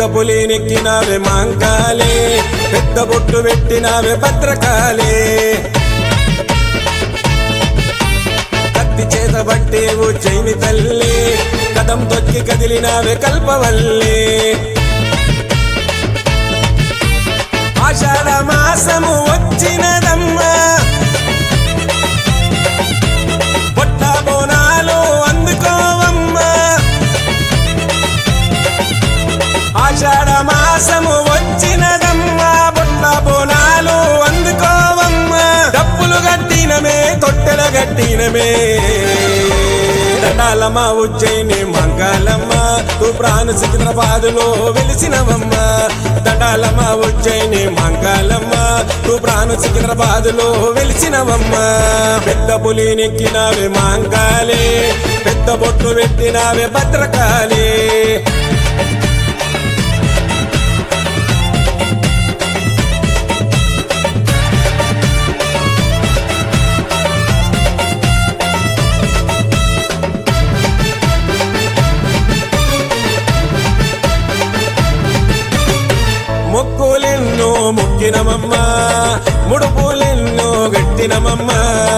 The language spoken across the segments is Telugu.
పులి నెక్కినావే మాంకాలే పెద్ద బొట్టు పెట్టినావే భద్రకాలే కత్తి చేత బట్టేవు చైని తల్లి కదం తొక్కి కదిలినావే కల్పవల్లి ఆషాఢ మాసము వచ్చినదమ్మా పొట్ట బోనాలు అందుకోవమ్మా ఆషాఢ మాసము వచ్చినదమ్మా బొట్ట బోనాలు అందుకోవమ్మా డప్పులు గట్టినమే తొట్టెల గట్టినమే దండాలమ్మ ఉజ్జయిని మంగళమ్మ తూ ప్రాణ సికింద్రాబాదులో వెలిసినవమ్మ దండాలమ్మ ఉజ్జయిని మంగళమ్మ తూ ప్రాణ సికింద్రాబాదులో వెలిసినవమ్మ పెద్ద పులి నెక్కినావే మాంగాలే పెద్ద బొట్టు పెట్టినావే భద్రకాళే మొక్కులెన్నో మొక్కినమమ్మ ముడుపులెన్నో గట్టినమమ్మ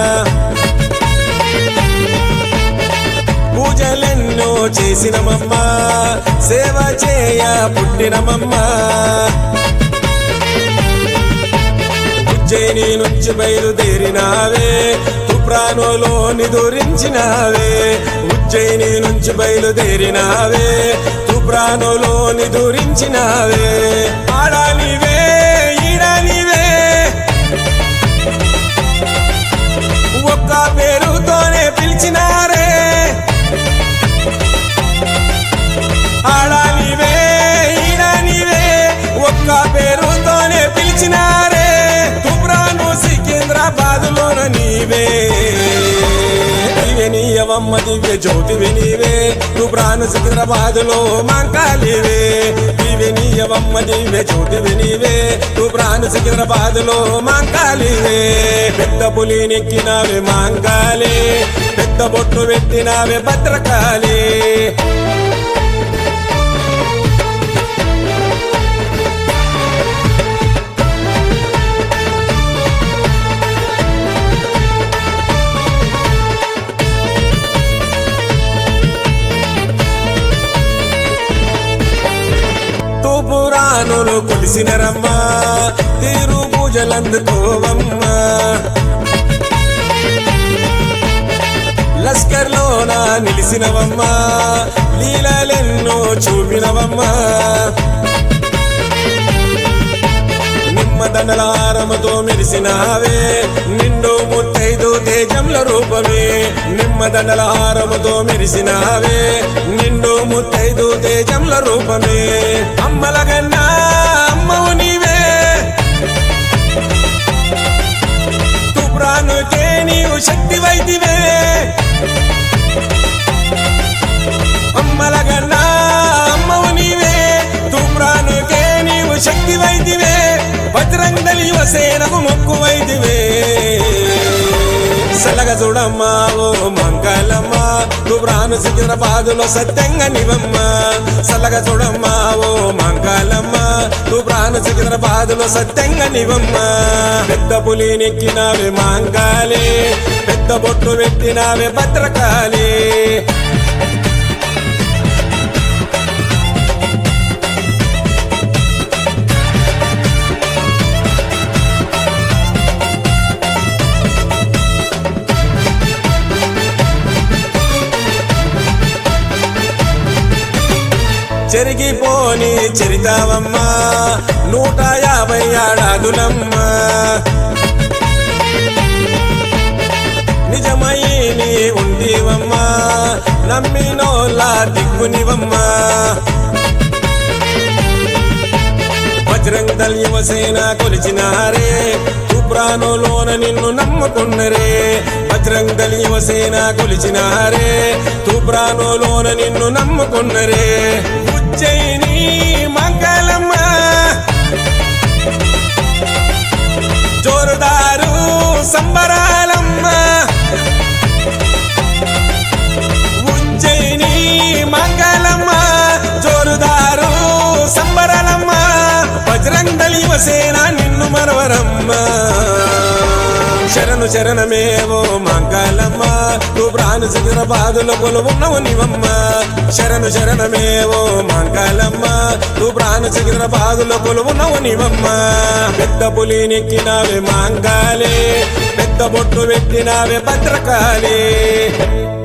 పూజలెన్నో చేసినమమ్మ సేవ చేయ పుట్టినమమ్మ ఉజ్జయిని నుంచి బయలుదేరినావే తుప్రానోలో నిదురించినావే ఉజ్జయిని నుంచి బయలుదేరినావే తుప్రానోలో నిదురించినావే ఆడానివే ఈడానివే ఒక్క పేరుతోనే పిలిచినారే ఆడానివే ఈడానివే ఒక్క పేరుతోనే పిలిచినారే తుబ్రాను సికింద్రాబాదులోన నీవే దివ్య నీయవమ్మ దివ్య జ్యోతివి నీవే తుబ్రాను సికింద్రాబాదులో మాంకాలివే దివ్య నీయవమ్మ దివ్య జ్యోతివి నీవే తుబ్రాను సికింద్రాబాదులో మాంకాలివే పెద్ద పులి నెక్కినావే మాంకాలే పెద్ద బొట్టు పెట్టినావే భద్రకాళే తూపురానులు కొలిసినరమ్మా తీరు పూజలందుకోవమ్మా లస్కర్లోన నిలిసినవమ్మా లీలలెన్నో చూపినవమ్మా నిమ్మదండలారముతో మెరిసినావే నిండు ముత్తైదు తేజంల రూపమే నిమ్మదండలారముతో మెరిసినావే నిండు ముత్తైదు తేజంల రూపమే అమ్మలగన్నా అమ్మవు నీవే తుప్రానుకే నీవు శక్తి వైదివే అమ్మలగన్నా అమ్మవు నీవే తుమ్రానుకే నీవు శక్తి వైదివే బజరంగలి యువసేనకు మొక్కు వైదివే సలగ చూడమ్మా ఓ మంగళమ్మ తుబ్రాను సికింద్రాబాదులో సత్యంగా నివమ్మ సలగ చూడమ్మా ఓ మంగళమ్మ తుబ్రాను సికింద్రాబాదులో సత్యంగా నివమ్మ పెద్ద పులి నెక్కినావే మాంగాలే పెద్ద బొట్టు పెట్టినావే భద్రకాళే చెరిగిపోని చరితావమ్మా నూట యాభై ఏడాదులమ్మా నిజమై నీ ఉండివమ్మా నమ్మినోలా దిక్కునివమ్మా బజరంగ దళ యువసేన కొలిచినారే తుప్రానులోన నిన్ను నమ్ముకున్నరే బజరంగ దళ యువసేన కొలిచినారే తుప్రానులోన నిన్ను నమ్ముకున్నరే ఉజ్జయిని మంగళమ్మ జోరుదారు సంబరాలమ్మ ఉజ్జయిని మంగళమ్మ జోరుదారు సంబరాలమ్మ యువసేన నిన్ను మరవరమ్మ శరణు శరణమేవో మంగళమ్మ నువ్వు ప్రాణ శిఖర బాధల కొలువున్నవు నీవమ్మ శరణు శరణమేవో మంగళమ్మ నువ్వు ప్రాణ శిఖర బాధల కొలువున్నవు నీవమ్మ పెద్ద పులి నెక్కినావే మాంగాలే పెద్ద బొట్టు పెట్టినావే భద్రకాళి